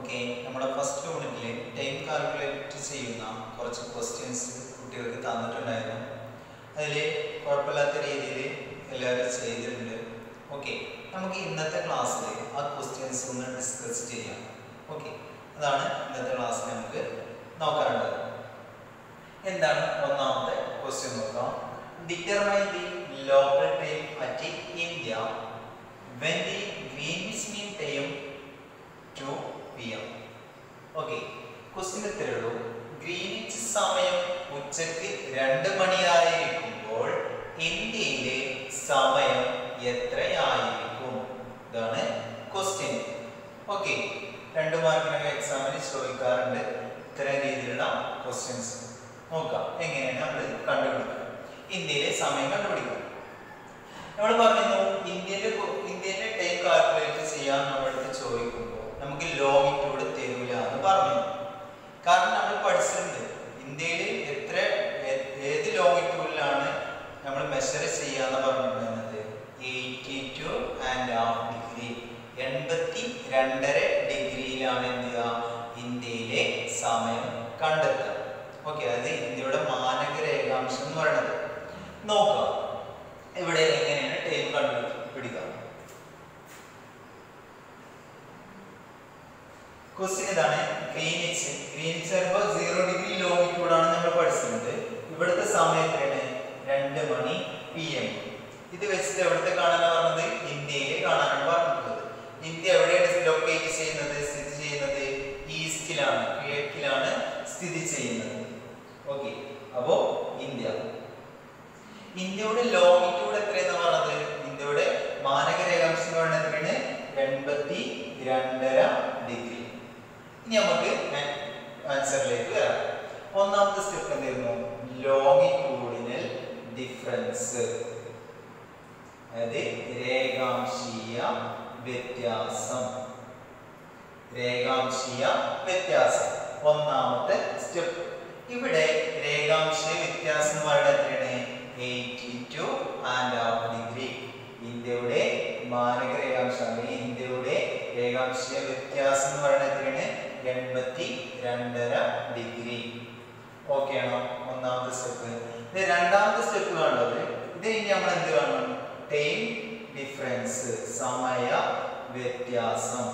okay നമ്മുടെ first യൂണിറ്റിൽ time calculate ചെയ്യുന്ന കുറച്ച് ക്വസ്റ്റ്യൻസ് കുട്ടികൾക്ക് തന്നിട്ടുണ്ടായിരുന്നു അതിൽ കുഴപ്പമില്ലാത്ത രീതിയിൽ എല്ലാവരും ചെയ്തിട്ടുണ്ട് ഓക്കെ നമുക്ക് ഇന്നത്തെ ക്ലാസ്സിൽ ആ ക്വസ്റ്റ്യൻസ് ഒന്ന് ഡിസ്കസ് ചെയ്യാം ഓക്കെ അതാണ് ഇന്നത്തെ ക്ലാസ്സിൽ നമുക്ക് നോക്കാനുള്ളത് എന്താണ് ഒന്നാമത്തെ ക്വസ്റ്റ്യൻ നോക്കാം determine the local time at India when the Greenwich mean time 2 pm okay question ഇത്രയേ ഉള്ളൂ ഗ്രീനിച്ച് സമയം ഉച്ചയ്ക്ക് രണ്ട് മണിയായിരിക്കുമ്പോൾ ഇന്ത്യയിലെ സമയം എത്രയായിരിക്കും ഇതാണ് ക്വസ്റ്റ്യൻ ഓക്കെ രണ്ട് മാർക്കിനൊക്കെ എക്സാമിന് ചോദിക്കാറുണ്ട് ഇത്തരം രീതിയിലുള്ള ക്വസ്റ്റ്യൻസ് നോക്കാം എങ്ങനെയാണ് നമ്മൾ കണ്ടുപിടിക്കുക ഇന്ത്യയിലെ സമയം കണ്ടുപിടിക്കുക നമ്മൾ പറഞ്ഞിരുന്നു ഇന്ത്യയിലെ കു- ഇന്ത്യയിലെ ടൈം കാൽക്കുലേറ്റ് ചെയ്യാൻ നമ്മളടുത്ത് ചോദിക്കുമ്പോൾ നമുക്ക് ലോങ്ങിറ്റ്യൂഡ് തരൂല എന്ന് പറഞ്ഞു കാരണം നമ്മൾ പഠിച്ചിട്ടുണ്ട് ഇന്ത്യയിൽ എത്ര ഏ- ഏത് ലോങ്ങിറ്റ്യൂഡിലാണ് നമ്മൾ മെഷർ ചെയ്യാന്ന് പറഞ്ഞിട്ടുണ്ടായിരുന്നത് eighty two and half degree എൺപത്തി രണ്ടര ഡിഗ്രിയിലാണ് എന്ത് ചെയ്യുക ഇന്ത്യയിലെ സമയം കണ്ടെത്തുക ഓക്കെ അത് ഇന്ത്യയുടെ മാനക രേഖാംശം എന്ന് പറയുന്നത് നോക്കാം ഇവിടെ എങ്ങനെയാണ് ടൈം കണ്ടുപിടിക്കുക ക്വസ്റ്റ്യൻ ഇതാണ് ഗ്രീനിച്ച് ഗ്രീനിച്ച് വരുമ്പോൾ സീറോ ഡിഗ്രി ലോങ്ങിറ്റ്യൂഡ് ആണ് നമ്മൾ പഠിച്ചിട്ടുണ്ട് ഇവിടുത്തെ സമയം എത്രയാണ് രണ്ട് മണി പി എം ഇത് വെച്ചിട്ട് എവിടുത്തെ കാണാനാണ് പറഞ്ഞത് ഇന്ത്യയിൽ കാണാനാണ് പറഞ്ഞിട്ടുള്ളത് ഇന്ത്യ എവിടെയാണ് ലൊക്കേറ്റ് ചെയ്യുന്നത് സ്ഥിതി ചെയ്യുന്നത് ഈസ്റ്റിലാണ് കിഴക്കിലാണ് സ്ഥിതി ചെയ്യുന്നത് ഓക്കെ അപ്പോ ഇന്ത്യ ഇന്ത്യയുടെ ലോങ്ങിറ്റ്യൂഡ് എത്രയെന്ന് പറഞ്ഞത് ഇന്ത്യയുടെ മാനക രേഖാംശം എന്ന് പറയുന്നത് എത്രയാണ് എൺപത്തി രണ്ടര ഡിഗ്രി ഇനി നമുക്ക് ആൻസറിലേക്ക് വരാം ഒന്നാമത്തെ സ്റ്റെപ്പ് എന്തായിരുന്നു ലോങ്ങിറ്റ്യൂഡിനൽ ഡിഫറൻസ് അതായത് രേഖാംശീയ വ്യത്യാസം രേഖാംശീയ വ്യത്യാസം ഒന്നാമത്തെ സ്റ്റെപ്പ് ഇവിടെ രേഖാംശീയ വ്യത്യാസം എന്ന് പറയുന്നത് എത്രയാണ് eighty two and half degree ഇന്ത്യയുടെ മാനക രേഖാംശം അല്ലെങ്കിൽ ഇന്ത്യയുടെ രേഖാംശീയ വ്യത്യാസം എന്ന് പറയുന്നത് എത്രയാണ് എൺപത്തി രണ്ടര ഡിഗ്രി ഓക്കെ ആണോ ഒന്നാമത്തെ സ്റ്റെപ്പ് ഇത് രണ്ടാമത്തെ സ്റ്റെപ്പ് കാണുന്നത് ഇത് ഇനി നമ്മൾ എന്ത് കാണണം ടൈം ഡിഫറൻസ് സമയ വ്യത്യാസം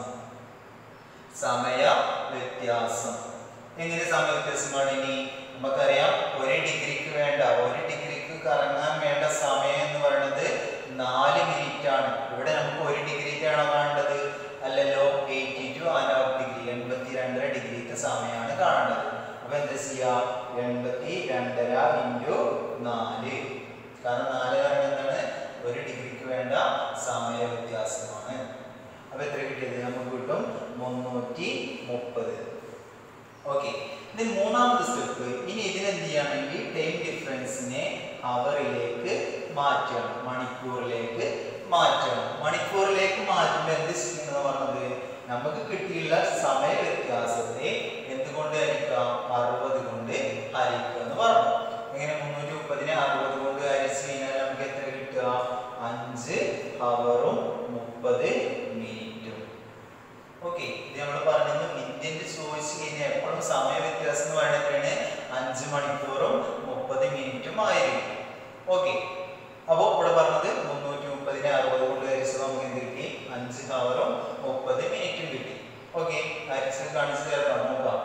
സമയ വ്യത്യാസം എങ്ങനെ സമയ വ്യത്യാസമാണ് ഇനി നമുക്കറിയാം ഒരു ഡിഗ്രിക്ക് വേണ്ട ഒരു ഡിഗ്രിക്ക് കറങ്ങാൻ വേണ്ട സമയം എന്ന് പറയുന്നത് നാല് മിനിറ്റ് ആണ് ഇവിടെ നമുക്ക് ഒരു ഡിഗ്രിക്കാണോ കാണേണ്ടത് അല്ലല്ലോ eighty two and half degree എൺപത്തി രണ്ടര ഡിഗ്രിക്ക് സമയമാണ് കാണേണ്ടത് അപ്പൊ എന്താ ചെയ്യാ എൺപത്തി രണ്ടര ഇൻറ്റു നാല് കാരണം നാല് കാരണം എന്താണ് ഒരു ഡിഗ്രിക്ക് വേണ്ട സമയ വ്യത്യാസമാണ് അപ്പൊ എത്ര കിട്ടിയത് നമുക്ക് കിട്ടും മുന്നൂറ്റി മുപ്പത് ഓക്കെ ഇത് മൂന്നാമത്തെ സ്റ്റെപ്പ് ഇനി ഇതിനെന്ത് ചെയ്യണമെങ്കിൽ ടൈം ഡിഫറൻസിനെ അവറിലേക്ക് മാറ്റണം മണിക്കൂറിലേക്ക് മാറ്റണം മണിക്കൂറിലേക്ക് മാറ്റുമ്പോൾ എന്ത് ചെയ്യുന്നത് പറഞ്ഞത് നമുക്ക് കിട്ടിയുള്ള സമയ വ്യത്യാസത്തെ എന്തുകൊണ്ട് ഹരിക്കാം അറുപത് കൊണ്ട് ഹരിക്കുക എന്ന് പറഞ്ഞു ഇങ്ങനെ മുന്നൂറ്റി മുപ്പതിനെ അറുപത് കൊണ്ട് ഹരിച്ചു കഴിഞ്ഞാൽ നമുക്ക് എത്ര കിട്ടുക അഞ്ച് ഹവറും മുപ്പത് മിനിറ്റും ഓക്കെ ഇത് നമ്മൾ പറഞ്ഞത് ഇന്ത്യൻ്റെ ചോദിച്ചു കഴിഞ്ഞാൽ എപ്പോഴും സമയ വ്യത്യാസം എന്ന് പറയുന്നത് അഞ്ച് മണിക്കൂറും മുപ്പത് മിനിറ്റും ആയിരിക്കും ഓക്കെ അപ്പോൾ ഇവിടെ പറഞ്ഞത് മുന്നൂറ്റി മുപ്പതിനെ അറുപത് കൊണ്ട് ഹരിച്ചത് നമുക്ക് എന്ത് കിട്ടി അഞ്ച് ഹവറും മുപ്പത് മിനിറ്റും കിട്ടി ഓക്കെ ഹരിച്ചത് കാണിച്ചു തരാം നോക്കാം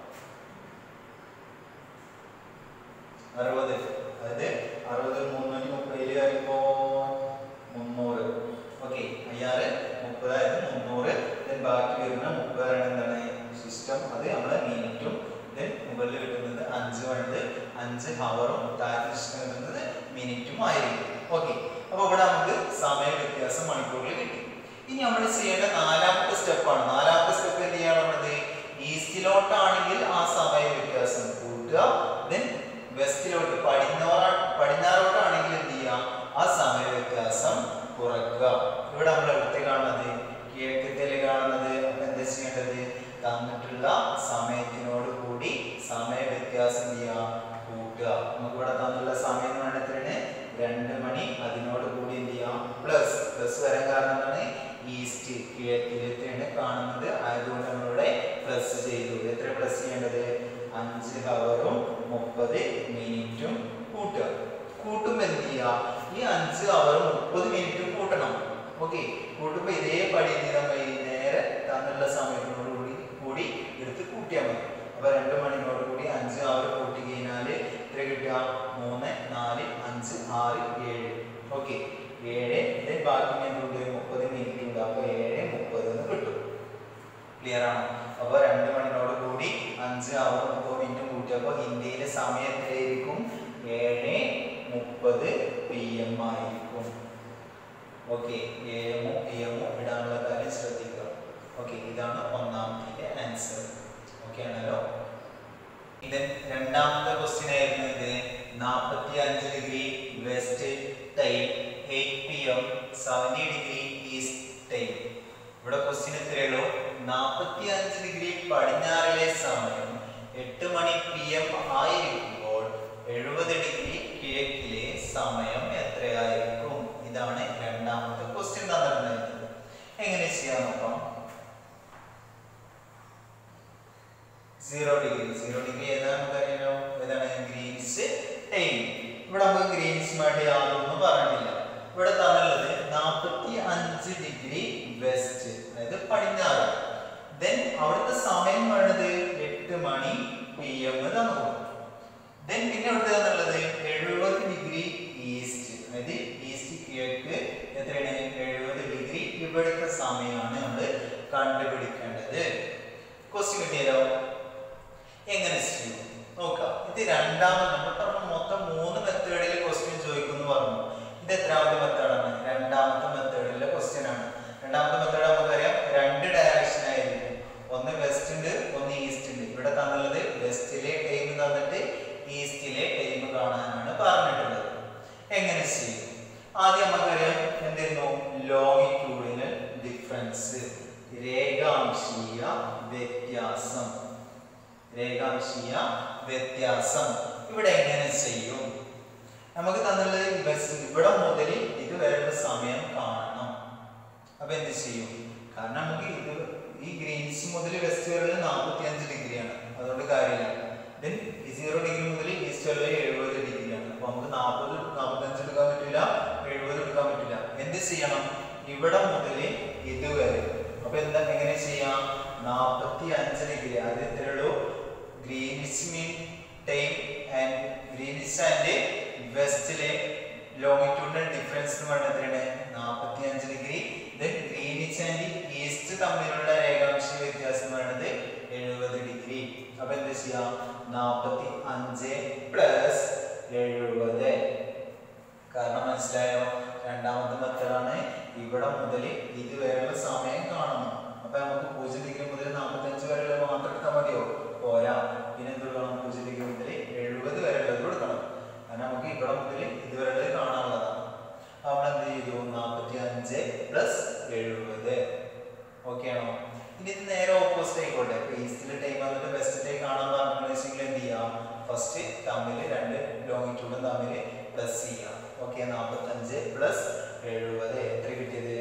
അറുപത് അതായത് അറുപത് മുന്നൂറ്റി മുപ്പതിൽ വരുമ്പോ മുന്നൂറ് ഓക്കെ അയ്യാറ് മുപ്പതായത് മുന്നൂറ് then ബാക്കി വരുന്ന മുപ്പതാണ് എന്താണ് സിസ്റ്റം അത് നമ്മളെ മിനിറ്റും then മുകളിൽ കിട്ടുന്നത് അഞ്ച് വേണ്ടത് അഞ്ച് ഹവറും താഴെ സിസ്റ്റം കിട്ടുന്നത് മിനിറ്റും ആയിരിക്കും ഓക്കെ അപ്പൊ ഇവിടെ നമുക്ക് സമയ വ്യത്യാസം മണിക്കൂറിൽ കിട്ടി ഇനി നമ്മൾ ചെയ്യേണ്ട നാലാമത്തെ സ്റ്റെപ്പാണ് നാലാമത്തെ സ്റ്റെപ്പ് എന്ത് ചെയ്യണം നമ്മളത് ഈസ്റ്റിലോട്ടാണെങ്കിൽ ആ സമയ വ്യത്യാസം കൂട്ടുക ദെൻ വെസ്റ്റിലോട്ട് പടിഞ്ഞാറ പടിഞ്ഞാറോട്ടാണെങ്കിൽ എന്ത് ചെയ്യാം ആ സമയ വ്യത്യാസം കുറയ്ക്കുക ഇവിടെ നമ്മൾ എവിടുത്തെ കാണുന്നത് കിഴക്കത്തിൽ കാണുന്നത് അപ്പൊ എന്താ ചെയ്യേണ്ടത് തന്നിട്ടുള്ള സമയത്തിനോട് കൂടി സമയ വ്യത്യാസം എന്ത് ചെയ്യാം കൂട്ടുക നമുക്ക് ഇവിടെ തന്നിട്ടുള്ള സമയം എന്ന് പറയുന്നത് എത്രയാണ് രണ്ട് മണി അതിനോട് കൂടി എന്ത് ചെയ്യാം പ്ലസ് പ്ലസ് വരാൻ കാരണം എന്താണ് ഈസ്റ്റ് കിഴക്കിലത്തെയാണ് കാണുന്നത് ആയതുകൊണ്ട് നമ്മളിവിടെ ഓക്കെ കൂട്ടുമ്പോൾ ഇതേ പടി നമ്മൾ നേരെ തന്നുള്ള സമയത്തിനോട് കൂടി കൂടി എടുത്ത് കൂട്ടിയാൽ മതി അപ്പൊ രണ്ട് മണിനോട് കൂടി അഞ്ച് ആറ് കൂട്ടി കഴിഞ്ഞാൽ എത്ര കിട്ടുക മൂന്ന് നാല് അഞ്ച് ആറ് ഏഴ് ഓക്കെ ഏഴ് ഇത് ബാക്കി എന്തുണ്ട് മുപ്പത് മിനിറ്റ് ഉണ്ട് അപ്പൊ ഏഴ് മുപ്പത് എന്ന് കിട്ടും ക്ലിയർ ആണോ അപ്പൊ രണ്ട് മണിനോട് കൂടി അഞ്ച് ആറ് മുപ്പത് മിനിറ്റ് കൂട്ടിയപ്പോൾ ഇന്ത്യയിലെ സമയം എത്രയായിരിക്കും ഏഴ് മുപ്പത് പി എം ആയിരിക്കും ഓക്കെ എ എമ്മോ പി എമ്മോ ഇടാനുള്ള കാര്യം ശ്രദ്ധിക്കുക ഓക്കെ ഇതാണ് ഒന്നാമത്തെ ആൻസർ ഓക്കെ ആണല്ലോ ഇത് രണ്ടാമത്തെ ക്വസ്റ്റ്യൻ ആയിരുന്നു ഇത് നാൽപ്പത്തി അഞ്ച് degree west time eight P M seventy degree east time ഇവിടെ ക്വസ്റ്റ്യൻ എത്രയുള്ളൂ നാൽപ്പത്തി അഞ്ച് ഡിഗ്രി പടിഞ്ഞാറിലെ സമയം എട്ട് മണി പി എം ആയിരിക്കുമ്പോൾ എഴുപത് ഡിഗ്രി കിഴക്കിലെ സമയം എത്രയായിരിക്കും ഇതാണ് രണ്ടാമത്തെ ക്വസ്റ്റ്യൻ തന്നിട്ടുണ്ടായിരുന്നത് എങ്ങനെ ചെയ്യാൻ നോക്കാം സീറോ ഡിഗ്രി സീറോ ഡിഗ്രി ഏതാണ് നമുക്കറിയാലോ ഏതാണ് ഗ്രീൻസ് ടൈം ഇവിടെ നമുക്ക് ഗ്രീൻസുമായിട്ട് യാതൊന്നും പറഞ്ഞിട്ടില്ല ഇവിടെ തന്നുള്ളത് നാൽപ്പത്തി അഞ്ച് ഡിഗ്രി വെസ്റ്റ് അതായത് പടിഞ്ഞാറ് ദെൻ അവിടുത്തെ സമയം വേണ്ടത് എട്ട് മണി പി എം തന്നു ദെൻ പിന്നെ അവിടുത്തെ തന്നുള്ളത് എഴുപത് ഡിഗ്രി ഈസ്റ്റ് അതായത് ഈസ്റ്റ് കിഴക്ക് എത്രയാണ് എഴുപത് ഡിഗ്രി ഇവിടുത്തെ സമയമാണ് നമ്മൾ കണ്ടുപിടിക്കേണ്ടത് ക്വസ്റ്റ്യൻ കിട്ടിയല്ലോ എങ്ങനെ ചെയ്യും നോക്കാം ഇത് രണ്ടാമത് നമ്മൾ പറഞ്ഞു മൊത്തം മൂന്ന് മെത്തേഡിൽ ക്വസ്റ്റ്യൻ ചോദിക്കുന്നു പറഞ്ഞു ഇത് എത്രാമത്തെ മെത്തേഡാണ് രണ്ടാമത്തെ മെത്തേഡിലെ ക്വസ്റ്റ്യൻ ആണ് രണ്ടാമത്തെ മെത്തേഡ് നമുക്കറിയാം രണ്ട് ഡയറക്ഷൻ ആയിരിക്കും ഒന്ന് വെസ്റ്റ് ഉണ്ട് ഒന്ന് ഈസ്റ്റ് ഉണ്ട് ഇവിടെ തന്നുള്ളത് വെസ്റ്റിലെ ടൈം തന്നിട്ട് ഈസ്റ്റിലെ ടൈം കാണാനാണ് പറഞ്ഞിട്ടുള്ളത് എങ്ങനെ ചെയ്യും ആദ്യം നമുക്കറിയാം എന്തായിരുന്നു ലോങ്ങിറ്റ്യൂഡിനൽ ഡിഫറൻസ് രേഖാംശീയ വ്യത്യാസം രേഖാംശീയ വ്യത്യാസം ഇവിടെ എങ്ങനെ ചെയ്യും നമുക്ക് തന്നുള്ളത് ബസ് ഇവിടെ മുതൽ ഇതുവരെയുള്ള സമയം കാണണം അപ്പൊ എന്ത് ചെയ്യും കാരണം നമുക്ക് ഇത് ഈ ഗ്രീൻസ് മുതൽ വെസ്റ്റ് വരെ നാൽപ്പത്തി അഞ്ച് ഡിഗ്രിയാണ് അതുകൊണ്ട് കാര്യമില്ല ദെൻ സീറോ ഡിഗ്രി മുതൽ ഈസ്റ്റ് വരെ എഴുപത് ഡിഗ്രിയാണ് അപ്പൊ നമുക്ക് നാൽപ്പത് നാൽപ്പത്തഞ്ച് എടുക്കാൻ പറ്റില്ല എഴുപത് എടുക്കാൻ പറ്റില്ല എന്ത് ചെയ്യണം ഇവിടെ മുതൽ ഇതുവരെ അപ്പൊ എന്താ എങ്ങനെ ചെയ്യാം നാൽപ്പത്തി അഞ്ച് ഡിഗ്രി അത് എത്രയുള്ളൂ Greenwich mean time and Greenwich and വെസ്റ്റിലെ ലോങ്ങിറ്റ്യൂഡിനൽ ഡിഫറൻസ് എന്ന് പറയുന്നത് എത്രയാണ് നാൽപ്പത്തി അഞ്ച് degree then Greenwich and east തമ്മിലുള്ള രേഖാംശ വ്യത്യാസം എന്ന് പറയുന്നത് എഴുപത് ഡിഗ്രി അപ്പൊ എന്താ ചെയ്യാം നാൽപ്പത്തി അഞ്ച് പ്ലസ് എഴുപത് കാരണം മനസ്സിലായോ രണ്ടാമത്തെ മെത്തേഡാണ് ഇവിടെ മുതൽ ഇതുവരെയുള്ള സമയം കാണണം അപ്പൊ നമുക്ക് പൂജ്യം ഡിഗ്രി മുതൽ നാൽപ്പത്തി അഞ്ച് വരെയുള്ള മാത്രം എടുത്താൽ മതിയോ പോരാ പിന്നെ എന്ത് കൊടുക്കണം പൂജ്യം ഡിഗ്രി മുതൽ എഴുപത് വരെയുള്ളത് കൊടുക്കണം കാരണം നമുക്ക് ഇവിടെ മുതൽ ഇതുവരെയുള്ളത് കാണാനുള്ളതാണ് അവിടെ എന്ത് ചെയ്തു നാൽപ്പത്തി അഞ്ച് പ്ലസ് എഴുപത് ഓക്കെ ആണോ ഇനി ഇത് നേരെ ഓപ്പോസിറ്റ് ആയിക്കോട്ടെ ഇപ്പൊ ഈസ്റ്റിലെ ടൈം വന്നിട്ട് വെസ്റ്റിലെ കാണാൻ പറഞ്ഞിട്ടുണ്ടെങ്കിൽ എന്ത് ചെയ്യാം ഫസ്റ്റ് തമ്മിൽ രണ്ട് ലോങ്ങിറ്റ്യൂഡും തമ്മിൽ പ്ലസ് ചെയ്യാം ഓക്കെ നാൽപ്പത്തഞ്ച് പ്ലസ് എഴുപത് എത്ര കിട്ടിയത്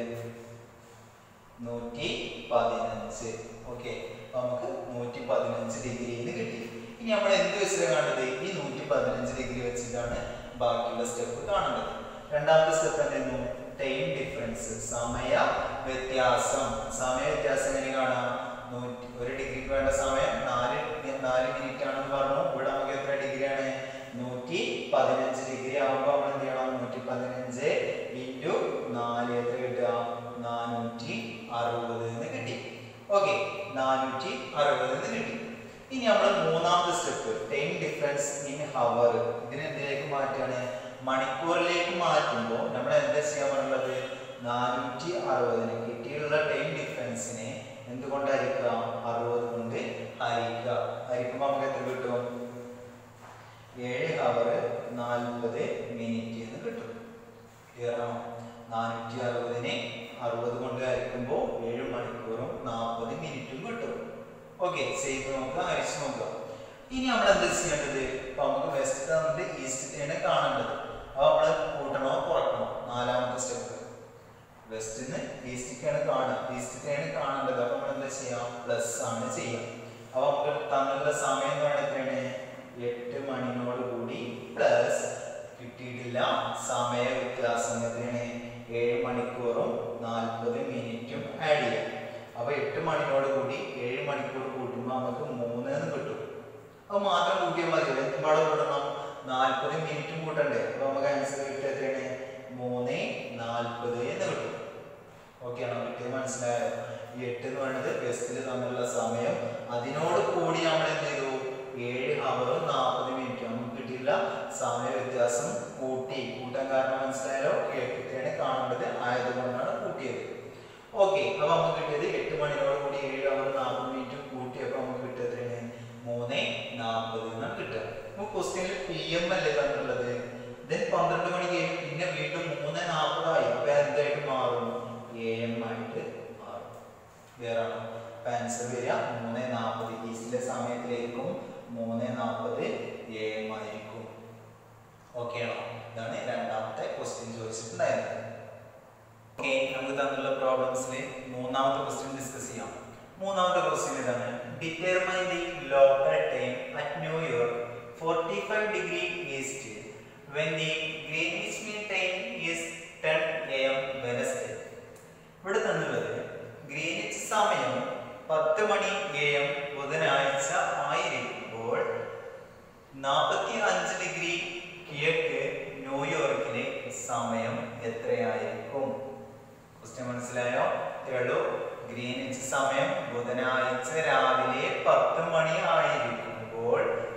നൂറ്റി പതിനഞ്ച് ഓക്കെ നമുക്ക് നൂറ്റി പതിനഞ്ച് ഡിഗ്രിയിൽ കിട്ടി ഇനി നമ്മൾ എന്ത് വെച്ചിട്ടാണ് കാണേണ്ടത് ഈ നൂറ്റി പതിനഞ്ച് ഡിഗ്രി വെച്ചിട്ടാണ് ബാക്കിയുള്ള സ്റ്റെപ്പ് കാണേണ്ടത് രണ്ടാമത്തെ സ്റ്റെപ്പ് എന്തായിരുന്നു ടൈം ഡിഫറൻസ് സമയ വ്യത്യാസം സമയ വ്യത്യാസം എങ്ങനെ കാണാം നൂറ്റി ഒരു ഡിഗ്രിക്ക് വേണ്ട സമയം നാല് നാല് മിനിറ്റ് ആണെന്ന് പറഞ്ഞു ഇവിടെ നമുക്ക് എത്ര ഡിഗ്രിയാണ് നൂറ്റി പതിനഞ്ച് ഡിഗ്രി ആകുമ്പോൾ നമ്മൾ എന്ത് ചെയ്യണം നൂറ്റി പതിനഞ്ച് ഇൻറ്റു നാല് എത്ര കിട്ടുക നാനൂറ്റി അറുപത് എന്ന് കിട്ടി ഓക്കെ നാനൂറ്റി അറുപത് എന്ന് കിട്ടി ഇനി നമ്മൾ മൂന്നാമത്തെ step time difference in hour ഇതിനെ എന്തിലേക്ക് മാറ്റാണ് മണിക്കൂറിലേക്ക് മാറ്റുമ്പോൾ നമ്മൾ എന്താ ചെയ്യാൻ പാടുള്ളത് നാനൂറ്റി അറുപതിന് കിട്ടിയുള്ള ടൈം ഡിഫറൻസിനെ എന്തുകൊണ്ട് ഹരിക്കുക അറുപത് കൊണ്ട് ഹരിക്കുക ഹരിക്കുമ്പോൾ നമുക്ക് എത്ര കിട്ടും ഏഴ് ഹവർ നാൽപ്പത് മിനിറ്റ് എന്ന് കിട്ടും ക്ലിയർ ആണോ നാനൂറ്റി അറുപതിനെ അറുപത് കൊണ്ട് ഹരിക്കുമ്പോൾ ഏഴ് മണിക്കൂറും നാൽപ്പത് മിനിറ്റും കിട്ടും ഓക്കെ ചെയ്ത് നോക്കുക അയച്ചു നോക്കുക ഇനി നമ്മൾ എന്താ ചെയ്യേണ്ടത് ഇപ്പൊ നമുക്ക് വെസ്റ്റ് തന്നിട്ട് ഈസ്റ്റ് കാണേണ്ടത് അപ്പൊ നമ്മൾ കൂട്ടണോ കുറക്കണോ നാലാമത്തെ സ്റ്റെപ്പ് വെസ്റ്റിന്ന് ഈസ്റ്റിക്കാണ് കാണുക ഈസ്റ്റിക്കാണ് കാണേണ്ടത് അപ്പൊ നമ്മൾ എന്താ ചെയ്യാം പ്ലസ് ആണ് ചെയ്യാം അപ്പൊ നമുക്ക് തന്നുള്ള സമയം എന്ന് പറയുന്നത് എത്രയാണ് എട്ട് മണിനോട് കൂടി പ്ലസ് കിട്ടിയിട്ടില്ല സമയ വ്യത്യാസം എത്രയാണ് ഏഴ് മണിക്കൂറും നാല് അത് മാത്രം കൂട്ടിയാൽ മതി എന്തുപാടെ കൂട്ടണം നാൽപ്പത് മിനിറ്റും കൂട്ടണ്ടേ അപ്പൊ നമുക്ക് ആൻസർ കിട്ടുക എത്രയാണ് മൂന്ന് നാൽപ്പത് എന്ന് കിട്ടും ഓക്കെ ആണോ കിട്ടിയത് മനസ്സിലായോ ഈ എട്ട് എന്ന് പറയുന്നത് ബസ്സിൽ തമ്മിലുള്ള സമയം അതിനോട് കൂടി നമ്മൾ എന്ത് ചെയ്തു ഏഴ് ഹവറും നാൽപ്പത് മിനിറ്റും നമുക്ക് കിട്ടിയില്ല സമയ വ്യത്യാസം കൂട്ടി കൂട്ടാൻ കാരണം മനസ്സിലായാലോ കേട്ടിട്ടാണ് കാണേണ്ടത് ആയതുകൊണ്ടാണ് കൂട്ടിയത് ഓക്കെ അപ്പൊ നമുക്ക് കിട്ടിയത് എട്ട് മണിയോട് കൂടി ഏഴ് അവർ നാൽപ്പത് മിനിറ്റ് കൂട്ടിയപ്പോൾ നമുക്ക് കിട്ടിയത് എത്രയാണ് മൂന്ന് നാൽപ്പത് എന്നാണ് കിട്ടുക അപ്പൊ ക്വസ്റ്റ്യനിൽ പി എം അല്ലേ തന്നിട്ടുള്ളത് ദെൻ പന്ത്രണ്ട് മണി കഴിഞ്ഞ് പിന്നെ വീണ്ടും മൂന്ന് നാൽപ്പതായി അപ്പൊ എന്തായിട്ട് മാറും എ എം ആയിട്ട് മാറും വേറെ അപ്പൊ ആൻസർ വരിക മൂന്ന് നാൽപ്പത് ഈസ്റ്റിലെ സമയത്തിലേക്കും മൂന്ന് നാൽപ്പത് എ എം ആയിരിക്കും ഓക്കെ ആണോ ഇതാണ് രണ്ടാമത്തെ ക്വസ്റ്റ്യൻ ചോദിച്ചിട്ടുണ്ടായിരുന്നത് ഓക്കെ നമുക്ക് തന്നിട്ടുള്ള പ്രോബ്ലംസിൽ മൂന്നാമത്തെ ക്വസ്റ്റ്യൻ ഡിസ്കസ് ചെയ്യാം മൂന്നാമത്തെ ക്വസ്റ്റ്യൻ ഇതാണ് determine the local time at New York 45 degree east when the greenwich mean time is 10 am Wednesday ഇവിടെ തന്നുള്ളത് ഗ്രീനിച്ച് സമയം പത്ത് മണി എ എം ബുധനാഴ്ച ആയിരിക്കുമ്പോൾ നാൽപ്പത്തി അഞ്ച് ഡിഗ്രി കിഴക്ക് ന്യൂയോർക്കിലെ സമയം എത്രയായിരിക്കും ക്വസ്റ്റ്യൻ മനസ്സിലായോ ഇത്രയുള്ളൂ ഗ്രീനിച്ച് സമയം ബുധനാഴ്ച രാവിലെ പത്ത് മണി ആയിരിക്കുമ്പോൾ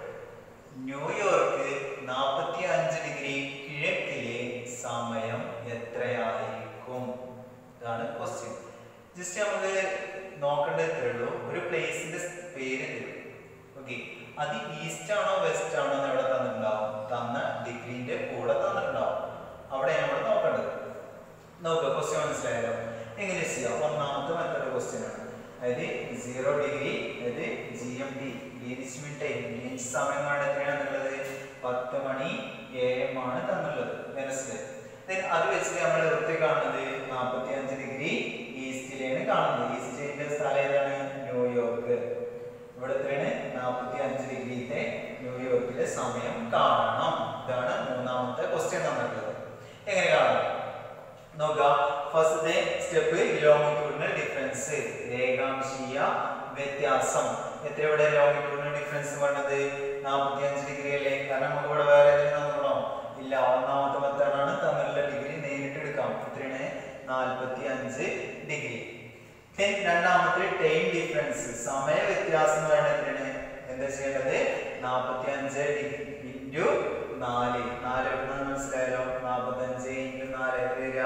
ന്യൂയോർക്ക് നാൽപ്പത്തി അഞ്ച് ഡിഗ്രി കിഴക്കിലെ സമയം എത്രയായിരിക്കും ഇതാണ് ക്വസ്റ്റ്യൻ ജസ്റ്റ് നമുക്ക് നോക്കേണ്ടത് ഇത്രേ ഉള്ളൂ ഒരു പ്ലേസിന്റെ പേര് തരും ഓക്കെ അത് ഈസ്റ്റ് ആണോ വെസ്റ്റ് ആണോ എന്ന് എവിടെ തന്നിട്ടുണ്ടാവും തന്ന ഡിഗ്രീന്റെ കൂടെ തന്നിട്ടുണ്ടാവും അവിടെ നമ്മൾ നോക്കേണ്ടത് നോക്കുക ക്വസ്റ്റ്യൻ മനസ്സിലായല്ലോ എങ്ങനെ ചെയ്യാം ഒന്നാമത്തെ മെത്തേഡ് ക്വസ്റ്റ്യൻ ആണ് അതായത് സീറോ ഡിഗ്രി അതായത് G M T Greenwich mean time Greenwich സമയം കാണാൻ എത്രയാണെന്നുള്ളത് പത്ത് മണി എ എം ആണ് തന്നുള്ളത് വെനസ്ഡേ ദെൻ അത് വെച്ചിട്ട് നമ്മൾ എവിടത്തെ കാണുന്നത് നാൽപ്പത്തി അഞ്ച് ഡിഗ്രി ഈസ്റ്റിലാണ് കാണുന്നത് ഈസ്റ്റിന്റെ സ്ഥലം ഏതാണ് ന്യൂയോർക്ക് ഇവിടെ എത്രയാണ് നാൽപ്പത്തി അഞ്ച് ഡിഗ്രിത്തെ ന്യൂയോർക്കിലെ സമയം കാണണം ഇതാണ് മൂന്നാമത്തെ ക്വസ്റ്റ്യൻ തന്നിട്ടുള്ളത് എങ്ങനെ കാണണം നോക്കുക ഫസ്റ്റ് സ്റ്റെപ്പ് ലോങ്ങിറ്റ്യൂഡിനൽ ഡിഫറൻസ് രേഖാംശീയ വ്യത്യാസം എത്ര ഇവിടെ ലോങ്ങിറ്റ്യൂഡിനൽ ഡിഫറൻസ് വേണ്ടത് നാൽപ്പത്തി അഞ്ച് ഡിഗ്രി അല്ലേ കാരണം നമുക്ക് ഇവിടെ വേറെ ഏതെങ്കിലും തന്നിട്ടുണ്ടോ ഇല്ല ഒന്നാമത്തെ മെത്തേഡാണ് തമ്മിലുള്ള ഡിഗ്രി നേരിട്ട് എടുക്കാം എത്രയാണ് നാൽപ്പത്തി അഞ്ച് ഡിഗ്രി രണ്ടാമത്തെ ടൈം ഡിഫറൻസ് സമയ വ്യത്യാസം എന്ന് പറയുന്നത് എത്രയാണ് എന്താ ചെയ്യേണ്ടത് നാൽപ്പത്തി അഞ്ച് ഡിഗ്രി ഇൻറ്റു നാല് നാല് എവിടുന്ന് മനസ്സിലായല്ലോ നാൽപ്പത്തി അഞ്ച് ഇൻറ്റു നാല് എത്ര വരിക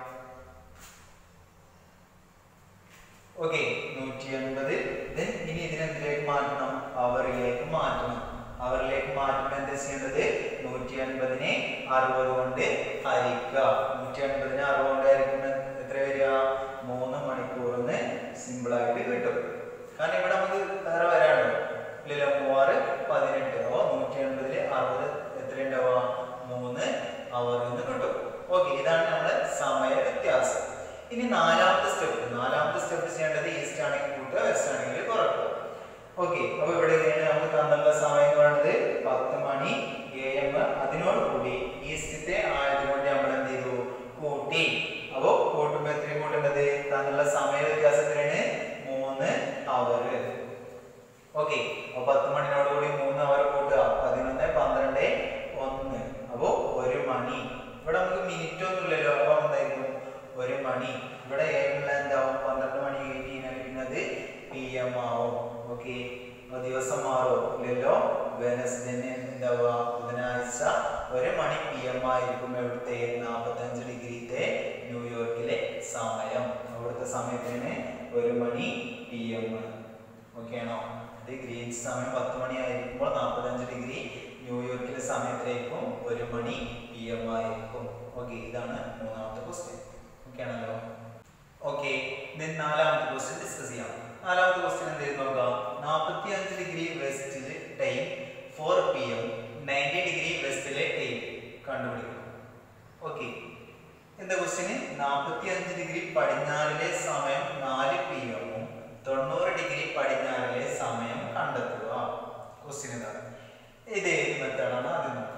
ഓക്കെ നൂറ്റി എൺപത് ദെൻ ഇനി ഇതിനെന്തിലേക്ക് മാറ്റണം അവറിലേക്ക് മാറ്റണം അവറിലേക്ക് മാറ്റുമ്പോൾ എന്താ ചെയ്യേണ്ടത് നൂറ്റി എൺപതിനെ അറുപത് കൊണ്ട് ഹരിക്കുക നൂറ്റി എൺപതിനെ അറുപത് കൊണ്ട് ഹരിക്കുമ്പോൾ എത്ര വരിക മൂന്ന് മണിക്കൂറിന് സിമ്പിൾ ആയിട്ട് കിട്ടും കാരണം ഇവിടെ നമുക്ക് വേറെ വരാണ്ടോ ഇല്ലല്ലോ മൂവാറ് പതിനെട്ട് അപ്പോ നൂറ്റി എൺപതില് അറുപത് എത്ര ഉണ്ടാവുക മൂന്ന് അവറിൽ നിന്ന് കിട്ടും ഓക്കെ ഇതാണ് നമ്മുടെ സമയ വ്യത്യാസം ഇനി നാലാമത്തെ സ്റ്റെപ്പ് നാലാമത്തെ സ്റ്റെപ്പ് ചെയ്യേണ്ടത് ഈസ്റ്റ് ആണെങ്കിൽ കൂട്ടുക വെസ്റ്റ് ആണെങ്കിൽ കുറക്കുക ഓക്കെ അപ്പൊ ഇവിടെ ഇങ്ങനെയാണ് നമുക്ക് തന്നിട്ടുള്ള സമയം എന്ന് പറയുന്നത് പത്ത് മണി എ എം അതിനോട് കൂടി ഈസ്റ്റത്തെ ആയതുകൊണ്ട് നമ്മൾ എന്ത് ചെയ്തു കൂട്ടി അപ്പോ കൂട്ടുമ്പോ എത്രയും കൂട്ടേണ്ടത് തന്നിട്ടുള്ള സമയ വ്യത്യാസത്തിനാണ് മൂന്ന് അവർ ഓക്കെ അപ്പൊ പത്ത് മണിനോട് കൂടി മൂന്ന് അവർ കൂട്ടുക പതിനൊന്ന് പന്ത്രണ്ട് ഒന്ന് അപ്പോ ഒരു മണി ഇവിടെ നമുക്ക് മിനിറ്റ് ഒന്നും ഇല്ലല്ലോ അപ്പൊ എന്തായിരിക്കും ഒരു മണി ഇവിടെ ഏഴുള്ള എന്താവും പന്ത്രണ്ട് മണി കഴിഞ്ഞ് കഴിഞ്ഞാൽ പിന്നെ അത് പി എം ആവും ഓക്കെ ദിവസം മാറോ ഇല്ലല്ലോ വെനസ്ഡേ എന്താവുക ബുധനാഴ്ച ഒരു മണി പി എം ആയിരിക്കും എവിടുത്തെ നാൽപ്പത്തഞ്ച് ഡിഗ്രിത്തെ ന്യൂയോർക്കിലെ സമയം അവിടുത്തെ സമയത്തിന് ഒരു മണി പി എം ഓക്കെ ആണോ അത് ഗ്രീൻ സമയം പത്ത് മണി ആയിരിക്കുമ്പോൾ നാൽപ്പത്തഞ്ച് ഡിഗ്രി ന്യൂയോർക്കിലെ സമയത്തിലേക്കും ഒരു മണി പി എം ആയിരിക്കും ഓക്കെ ഇതാണ് മൂന്നാമത്തെ ക്വസ്റ്റ്യൻ ഓക്കെ ആണല്ലോ ഓക്കെ നാലാമത്തെ ക്വസ്റ്റ്യൻ ഡിസ്കസ് ചെയ്യാം നാലാമത്തെ ക്വസ്റ്റ്യൻ എന്ത് ചെയ്ത് നോക്കാം നാൽപ്പത്തി അഞ്ച് ഡിഗ്രി വെസ്റ്റില് time four P M ninety degree വെസ്റ്റിലെ ടൈം കണ്ടുപിടിക്കണം ഓക്കെ എന്താ ക്വസ്റ്റ്യന് നാൽപ്പത്തി അഞ്ച് ഡിഗ്രി പടിഞ്ഞാറിലെ സമയം നാല് പി എമ്മും തൊണ്ണൂറ് ഡിഗ്രി പടിഞ്ഞാറിലെ സമയം കണ്ടെത്തുക ക്വസ്റ്റ്യൻ ഇതാണ് ഇത് ഏത് മെത്തേഡാണ് ആദ്യം നോക്കാം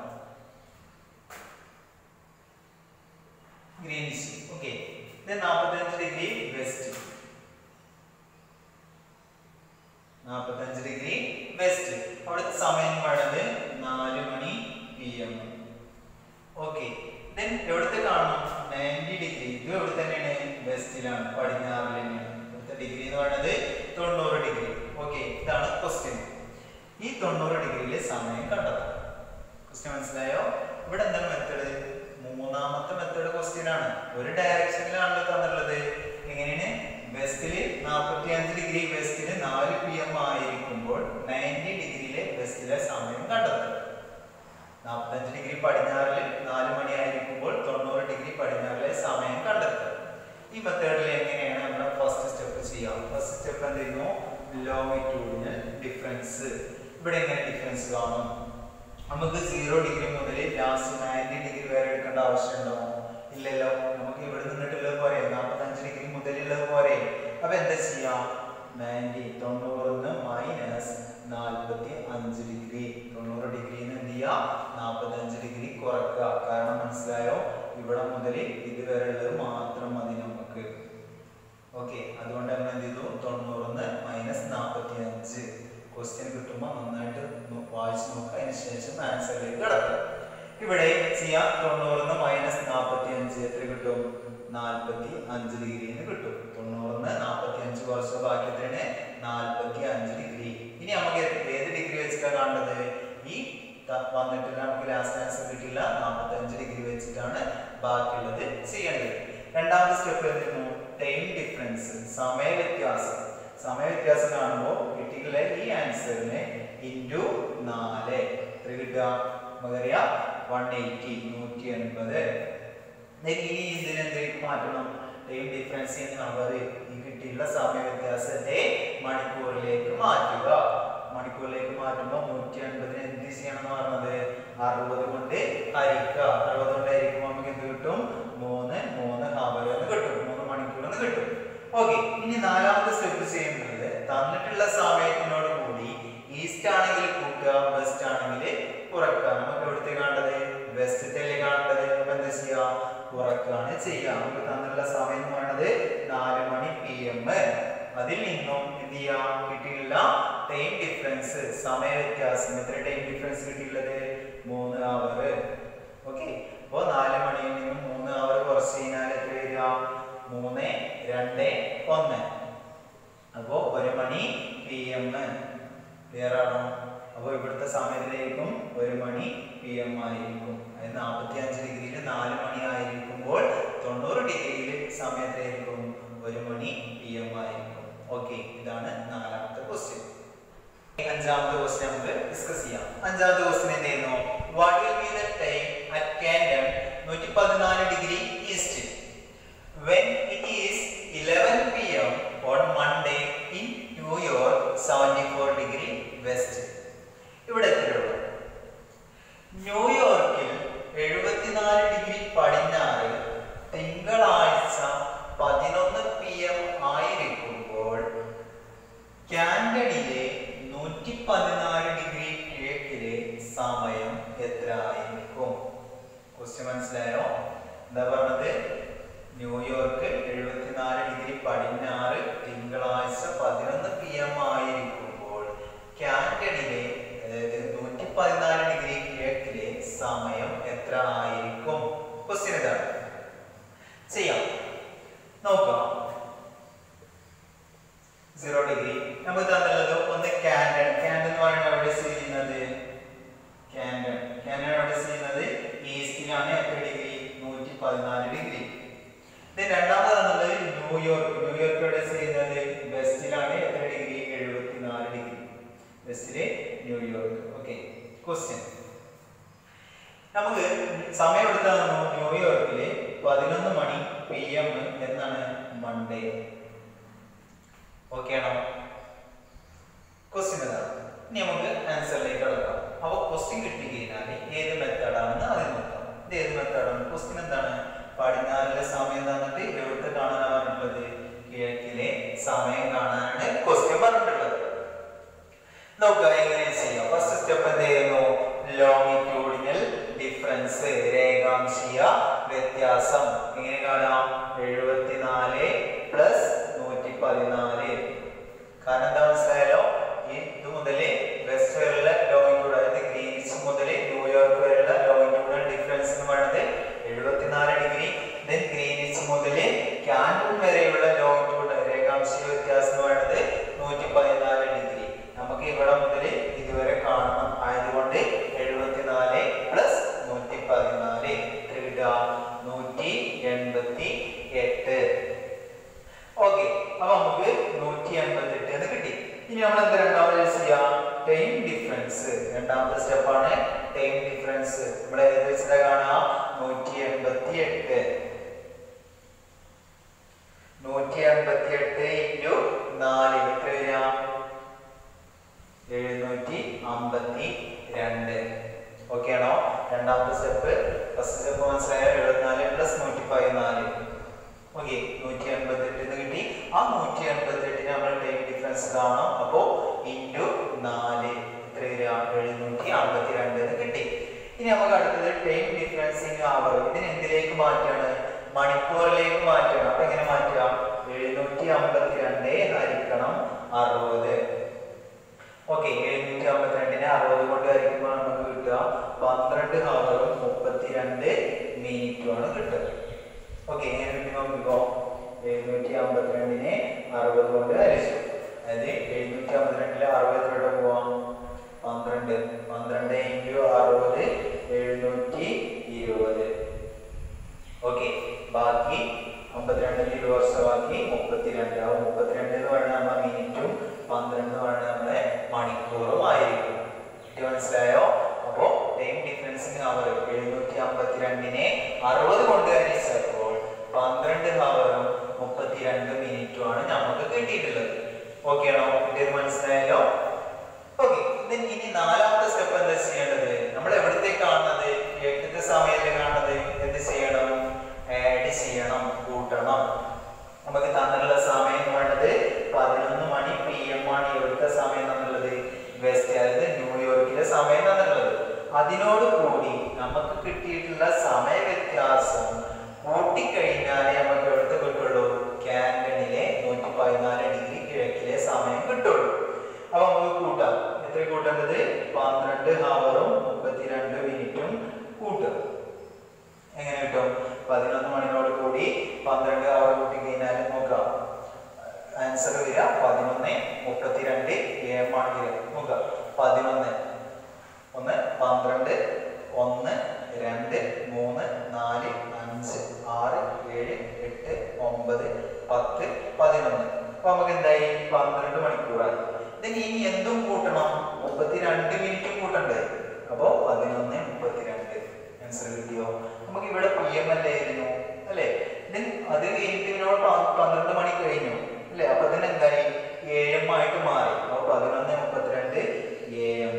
ഗ്രീനിഷ് ഓക്കെ ഇത് നാൽപ്പത്തഞ്ച് ഡിഗ്രി വെസ്റ്റ് നാൽപ്പത്തഞ്ച് ഡിഗ്രി വെസ്റ്റ് അവിടുത്തെ സമയം പറയുന്നത് നാല് മണി പി എം ഓക്കെ ദെൻ എവിടുത്തെ കാണണം നയൻറ്റി ഡിഗ്രി ഇത് എവിടെ തന്നെയാണ് വെസ്റ്റിലാണ് പടിഞ്ഞാറിൽ തന്നെയാണ് ഇവിടുത്തെ ഡിഗ്രി എന്ന് പറയുന്നത് തൊണ്ണൂറ് ഡിഗ്രി ഓക്കെ ഇതാണ് ക്വസ്റ്റ്യൻ ഈ തൊണ്ണൂറ് ഡിഗ്രിയിലെ സമയം കണ്ടെത്താം ക്വസ്റ്റ്യൻ മനസ്സിലായോ ഇവിടെ എന്താണ് മെത്തേഡ് മൂന്നാമത്തെ മെത്തേഡ് ക്വസ്റ്റ്യൻ ആണ് ഒരു ഡയറക്ഷനിലാണല്ലോ തന്നിട്ടുള്ളത് എങ്ങനെയാണ് വെസ്റ്റില് നാൽപ്പത്തി അഞ്ച് ഡിഗ്രി വെസ്റ്റില് നാല് പി എം ആയിരിക്കുമ്പോൾ നയൻറ്റി ഡിഗ്രിയിലെ വെസ്റ്റിലെ സമയം കണ്ടെത്തുക നാൽപ്പത്തഞ്ച് ഡിഗ്രി പടിഞ്ഞാറിൽ നാല് മണി ആയിരിക്കുമ്പോൾ തൊണ്ണൂറ് ഡിഗ്രി പടിഞ്ഞാറിലെ സമയം കണ്ടെത്തുക ഈ മെത്തേഡിൽ എങ്ങനെയാണ് നമ്മൾ ഫസ്റ്റ് സ്റ്റെപ്പ് ചെയ്യാം ഫസ്റ്റ് സ്റ്റെപ്പ് എന്ത് ചെയ്യുന്നു ലോങ്ങിറ്റ്യൂഡിനൽ ഡിഫറൻസ് ഇവിടെ എങ്ങനെ ഡിഫറൻസ് കാണും നമുക്ക് സീറോ ഡിഗ്രി മുതൽ ലാസ്റ്റ് നയൻറ്റി ഡിഗ്രി വരെ എടുക്കേണ്ട ആവശ്യമുണ്ടോ ഇല്ലല്ലോ നമുക്ക് ഇവിടെ നിന്നിട്ടുള്ളത് പോരെ നാൽപ്പത്തഞ്ച് ഡിഗ്രി മുതലുള്ളത് പോരെ അപ്പൊ എന്താ ചെയ്യാം നയൻറ്റി തൊണ്ണൂറിന്ന് മൈനസ് നാൽപ്പത്തി അഞ്ച് ഡിഗ്രി തൊണ്ണൂറ് ഡിഗ്രിന്ന് എന്ത് ചെയ്യുക നാൽപ്പത്തഞ്ച് ഡിഗ്രി കുറക്കുക കാരണം മനസ്സിലായോ ഇവിടെ മുതൽ ഇതുവരെ ഉള്ളത് മാത്രം മതി നമുക്ക് ഓക്കെ അതുകൊണ്ട് നമ്മൾ എന്ത് ചെയ്തു തൊണ്ണൂറിന്ന് മൈനസ് നാൽപ്പത്തി അഞ്ച് ക്വസ്റ്റ്യൻ കിട്ടുമ്പോൾ നന്നായിട്ട് നോ- വായിച്ച് നോക്കുക അതിന് ശേഷം ആൻസറിലേക്ക് കിടക്കുക ഇവിടെ ചെയ്യാം തൊണ്ണൂറിന്ന് മൈനസ് നാൽപ്പത്തി അഞ്ച് എത്ര കിട്ടും നാൽപ്പത്തി അഞ്ച് ഡിഗ്രിന്ന് കിട്ടും തൊണ്ണൂറിന്ന് നാൽപ്പത്തി അഞ്ച് കുറച്ച് ബാക്കി എത്രയാണ് നാൽപ്പത്തി അഞ്ച് ഡിഗ്രി ഇനി നമുക്ക് ഏത് ഏത് ഡിഗ്രി വെച്ചിട്ടാണ് കാണേണ്ടത് ഈ ത- വന്നിട്ടില്ല നമുക്ക് ലാസ്റ്റ് ആൻസർ കിട്ടില്ല നാൽപ്പത്തി അഞ്ച് ഡിഗ്രി വെച്ചിട്ടാണ് ബാക്കിയുള്ളത് ചെയ്യേണ്ടത് രണ്ടാമത്തെ സ്റ്റെപ്പ് എന്തായിരുന്നു ടൈം ഡിഫറൻസ് സമയ വ്യത്യാസം സമയ വ്യത്യാസം കാണുമ്പോൾ കിട്ടിയിട്ടുള്ള ഈ ആൻസറിന് ഇൻറ്റു നാല് എത്ര കിട്ടുക നമുക്കറിയാം വൺ എയ്റ്റി നൂറ്റി എൺപത് ഇനി ഇതിനെന്തിലേക്ക് മാറ്റണം ടൈം ഡിഫറൻസ് ഇൻ അവർ ഈ കിട്ടിയുള്ള സമയ വ്യത്യാസത്തെ മണിക്കൂറിലേക്ക് മാറ്റുക മണിക്കൂറിലേക്ക് മാറ്റുമ്പോൾ നൂറ്റി അൻപതിന് എന്ത് ചെയ്യണം എന്ന് പറഞ്ഞത് അറുപത് കൊണ്ട് ഹരിക്കുക അറുപത് കൊണ്ട് ഹരിക്കുമ്പോൾ നമുക്ക് എന്ത് കിട്ടും മൂന്ന് മൂന്ന് ഹവർ എന്ന് കിട്ടും മൂന്ന് മണിക്കൂർ എന്ന് കിട്ടും ഓക്കെ ഇനി നാലാമത്തെ സ്റ്റെപ്പ് ചെയ്യുന്നത് തന്നിട്ടുള്ള സമയത്തിനോട് കൂടി ഈസ്റ്റ് ആണെങ്കിൽ കൂട്ടുക വെസ്റ്റ് ആണെങ്കിൽ കുറക്കുക നമുക്ക് എവിടുത്തെ കാണേണ്ടത് വെസ്റ്റല്ലേ കാണേണ്ടത് അപ്പൊ എന്താ ചെയ്യുക കുറക്കുകയാണ് ചെയ്യുക നമുക്ക് തന്നിട്ടുള്ള സമയം എന്ന് പറയുന്നത് നാല് മണി പി എം അതിൽ നിന്നും എന്ത് ചെയ്യാം കിട്ടിയില്ല ടൈം ഡിഫറൻസ് സമയ വ്യത്യാസം എത്ര ടൈം ഡിഫറൻസ് കിട്ടിയുള്ളത് മൂന്ന് അവർ ഓക്കെ അപ്പോ നാല് മണിയിൽ നിന്നും മൂന്ന് അവർ കുറച്ച് കഴിഞ്ഞാൽ എത്ര വരിക മൂന്ന് രണ്ട് ഒന്ന് അപ്പോ ഒരു മണി പി എം ക്ലിയർ ആണോ അപ്പോൾ ഇവിടുത്തെ സമയത്തിലേക്കും ഒരു മണി പി എം ആയിരിക്കും അതായത് നാൽപ്പത്തി അഞ്ച് ഡിഗ്രിയിൽ നാല് മണി ആയിരിക്കുമ്പോൾ തൊണ്ണൂറ് ഡിഗ്രിയിൽ സമയത്തിലേക്കും ഒരു മണി പി എം ആയിരിക്കും ഓക്കെ ഇതാണ് നാലാമത്തെ ക്വസ്റ്റ്യൻ അഞ്ചാമത്തെ ക്വസ്റ്റ്യൻ നമുക്ക് ഡിസ്കസ് ചെയ്യാം അഞ്ചാമത്തെ ക്വസ്റ്റ്യൻ എന്ത് ചെയ്യുന്നു what will be the time at കാൻഡം നൂറ്റി പതിനാല് degree east when it is 11 pm on Monday in New York 74 degree west ഇവിടെ എത്രയുള്ളൂ ന്യൂയോർക്കിൽ എഴുപത്തിനാല് ഡിഗ്രി പടിഞ്ഞാറ് തിങ്കളാഴ്ച പതിനൊന്ന് പി എം ആയിരിക്കുമ്പോൾ കാൻഡണിലെ നൂറ്റി പതിനാല് ഡിഗ്രി കിഴക്കിലെ സമയം എത്ര ആയിരിക്കും ക്വസ്റ്റ്യൻ മനസ്സിലായോ എന്താ പറഞ്ഞത് ന്യൂയോർക്ക് എഴുപത്തിനാല് ഡിഗ്രി പടിഞ്ഞാറ് തിങ്കളാഴ്ച പതിനൊന്ന് പി എം ആയിരിക്കുമ്പോൾ കാൻഡണിലെ അതായത് നൂറ്റി പതിനാല് ഡിഗ്രി കിഴക്കിലെ സമയം എത്ര ആയിരിക്കും ക്വസ്റ്റ്യൻ ഇതാണ് ചെയ്യാം നോക്കാം സീറോ ഡിഗ്രി നമുക്ക് തന്നുള്ളത് ഒന്ന് കാൻഡൺ കാൻഡൺ എന്ന് പറയുന്നത് എവിടെ സ്ഥിതി ചെയ്യുന്നത് കാൻഡൺ കാൻഡൺ എവിടെ സ്ഥിതി ചെയ്യുന്നത് ഈസ്റ്റിലാണ് എത്ര ഡിഗ്രി നൂറ്റി പതിനാല് ഡിഗ്രി ഇത് രണ്ടാമത് തന്നത് ന്യൂയോർക്ക് ന്യൂയോർക്ക് എവിടെ സ്ഥിതി ചെയ്യുന്നത് വെസ്റ്റിലാണ് എത്ര ഡിഗ്രി എഴുപത്തിനാല് ഡിഗ്രി വെസ്റ്റിലെ ന്യൂയോർക്ക് ഓക്കെ ക്വസ്റ്റ്യൻ നമുക്ക് സമയം എടുത്താൽ ന്യൂയോർക്കില് പതിനൊന്ന് മണി പി എം എന്നാണ് മൺഡേ ഓക്കെ ആണോ ക്വസ്റ്റ്യൻ ഇതാണ് ഇനി നമുക്ക് ആൻസറിലേക്ക് കടക്കാം അപ്പൊ ക്വസ്റ്റ്യൻ കിട്ടി കഴിഞ്ഞാൽ ഏത് മെത്തേഡാണെന്ന് ആദ്യം നോക്കാം ഇത് ഏത് മെത്തേഡാണ് ക്വസ്റ്റ്യൻ എന്താണ് പടിഞ്ഞാറിലെ സമയം തന്നിട്ട് എവിടുത്തെ കാണാനാണ് പറഞ്ഞിട്ടുള്ളത് കിഴക്കിലെ സമയം കാണാനാണ് ക്വസ്റ്റ്യൻ പറഞ്ഞിട്ടുള്ളത് നോക്കുക എങ്ങനെ ചെയ്യാം ഫസ്റ്റ് സ്റ്റെപ്പ് എന്ത് ചെയ്യുന്നു ലോങ്ങിറ്റ്യൂഡിനൽ ഡിഫറൻസ് രേഖാംശീയ വ്യത്യാസം എങ്ങനെ കാണാം എഴുപത്തിനാല് പ്ലസ് നൂറ്റി പതിനാല് കാരണം എന്താ മനസ്സിലായാലോ ഈ ഇത് മുതൽ വരെയുള്ള ലോങ്ങിറ്റ്യൂഡ് രേഖാംശ വ്യത്യാസം എന്ന് പറയുന്നത് നൂറ്റി പതിനാല് ഡിഗ്രി നമുക്ക് ഇവിടെ മുതൽ ഇതുവരെ കാണണം ആയതുകൊണ്ട് എഴുപത്തിനാല് പ്ലസ് നൂറ്റി പതിനാല് എത്ര കിട്ടുക നൂറ്റി എൺപത്തി എട്ട് ഓക്കെ അപ്പൊ നമുക്ക് നൂറ്റി എൺപത്തി എട്ട് എന്ന് കിട്ടി ഇനി നമ്മൾ എന്താ രണ്ടാമത് യൂസ് ചെയ്യാം ടൈം ഡിഫറൻസ് രണ്ടാമത്തെ സ്റ്റെപ്പാണ് ടൈം ഡിഫറൻസ് ഇവിടെ ഏത് വെച്ചിട്ട് കാണാം നൂറ്റി എൺപത്തി എട്ട് നൂറ്റി എൺപത്തി എട്ട് ഇൻറ്റു നാല് എത്ര വരിക എഴുന്നൂറ്റി അമ്പത്തി രണ്ട് ഓക്കെ ആണോ രണ്ടാമത്തെ സ്റ്റെപ്പ് ഫസ്റ്റ് സ്റ്റെപ്പ് മനസ്സിലായ എഴുപത്തിനാല് പ്ലസ് നൂറ്റി പതിനാല് ഓക്കെ നൂറ്റി എൺപത്തി എട്ടിന് കിട്ടി ആ നൂറ്റി എൺപത്തി എട്ടിന് നമ്മൾ ടൈം ഡിഫറൻസ് കാണും അപ്പോ ഇൻറ്റു നാല് എത്ര വരിക എഴുന്നൂറ്റി അമ്പത്തി രണ്ട് എന്ന് കിട്ടി ഇനി നമുക്ക് അടുത്തത് ടൈം ഡിഫറൻസ് ഇൻ അവർ ഇതിന് എന്തിലേക്ക് മാറ്റാണ് മണിക്കൂറിലേക്ക് മാറ്റണം അപ്പൊ എങ്ങനെ മാറ്റാം എഴുന്നൂറ്റി അമ്പത്തി രണ്ട് ഹരിക്കണം അറുപത് ഓക്കെ എഴുന്നൂറ്റി അമ്പത്തിരണ്ടിനെ അറുപത് കൊണ്ട് ഹരിക്കുമ്പോൾ നമുക്ക് കിട്ടുക പന്ത്രണ്ട് ഹവറും മുപ്പത്തിരണ്ട് മിനിറ്റുമാണ് കിട്ടുക ഓക്കെ എങ്ങനെ കിട്ടും നമുക്കിപ്പോ എഴുന്നൂറ്റി അമ്പത്തിരണ്ടിനെ അറുപത് കൊണ്ട് ഹരിച്ചു അതായത് എഴുന്നൂറ്റി അമ്പത്തിരണ്ടിലെ അറുപത് എത്ര പോവാം പന്ത്രണ്ട് പന്ത്രണ്ട് ഇൻറ്റു അറുപത് എഴുന്നൂറ്റി ഇരുപത് ഓക്കെ ബാക്കി അമ്പത്തിരണ്ടിന്റെ ഇരുപത് വർഷം ബാക്കി മുപ്പത്തിരണ്ട് ആ മുപ്പത്തിരണ്ട് എന്ന് പറയുന്നത് നമ്മുടെ മിനിറ്റും പന്ത്രണ്ട് എന്ന് പറയുന്നത് നമ്മുടെ മണിക്കൂറും ആയിരിക്കും ഇത് മനസ്സിലായോ അപ്പോ ടൈം ഡിഫറൻസിന് അവർ എഴുന്നൂറ്റി അമ്പത്തിരണ്ടിനെ അറുപത് കൊണ്ട് ഹരിച്ചപ്പോൾ പന്ത്രണ്ട് ഹവറും മുപ്പത്തിരണ്ട് മിനിറ്റും ആണ് നമുക്ക് കിട്ടിയിട്ടുള്ളത് ഓക്കെ ആണോ ഇത് മനസ്സിലായല്ലോ ഓക്കെ ഇനി നാലാമത്തെ സ്റ്റെപ്പ് എന്താ ചെയ്യേണ്ടത് നമ്മൾ എവിടത്തെ കാണുന്നത് എട്ടത്തെ സമയത്ത് കാണുന്നത് എന്ത് ചെയ്യണം ആഡ് ചെയ്യണം കൂട്ടണം നമുക്ക് തന്നിട്ടുള്ള സമയം എന്ന് പറയുന്നത് പതിനൊന്ന് മണി പി എം ആണ് എവിടുത്തെ സമയം എന്നുള്ളത് വെസ്റ്റ് അതായത് ന്യൂയോർക്കിലെ സമയം എന്നുള്ളത് അതിനോട് കൂടി നമുക്ക് കിട്ടിയിട്ടുള്ള സമയ വ്യത്യാസം കൂട്ടിക്കഴിഞ്ഞാലേ നമുക്ക് എവിടുത്തെ കിട്ടുള്ളൂ കാനഡയിലെ നൂറ്റി പതിനാല് ഡിഗ്രി കിഴക്കിലെ സമയം കിട്ടുള്ളൂ അപ്പൊ നമുക്ക് കൂട്ടാം എത്ര കൂട്ടേണ്ടത് പന്ത്രണ്ട് ഹവറും മുപ്പത്തിരണ്ട് മിനിറ്റും കൂട്ടുക എങ്ങനെ കിട്ടും പതിനൊന്ന് മണിനോട് കൂടി പന്ത്രണ്ട് അവർ കൂട്ടി കഴിഞ്ഞാൽ നോക്കാം ആൻസർ വരിക പതിനൊന്ന് മുപ്പത്തിരണ്ട് എം ആണെങ്കിൽ നോക്കുക പതിനൊന്ന് ഒന്ന് പന്ത്രണ്ട് ഒന്ന് രണ്ട് മൂന്ന് നാല് അഞ്ച് ആറ് ഏഴ് എട്ട് ഒമ്പത് പത്ത് പതിനൊന്ന് അപ്പൊ നമുക്ക് എന്തായി പന്ത്രണ്ട് മണിക്കൂറായി ഇതിന് ഇനി എന്തും കൂട്ടണം മുപ്പത്തിരണ്ട് മിനിറ്റും കൂട്ടണ്ടേ അപ്പോ പതിനൊന്ന് മുപ്പത്തിരണ്ട് ആൻസർ കിട്ടിയോ നമുക്ക് ഇവിടെ പി എം അല്ലായിരുന്നു അല്ലേ ഇതിന് അത് കഴിഞ്ഞിട്ട് ഇതിനോട് പ- പന്ത്രണ്ട് മണി കഴിഞ്ഞു അല്ലേ അപ്പൊ ഇതിന് എന്തായി എ എം ആയിട്ട് മാറി അപ്പൊ പതിനൊന്ന് മുപ്പത്തിരണ്ട് എ എം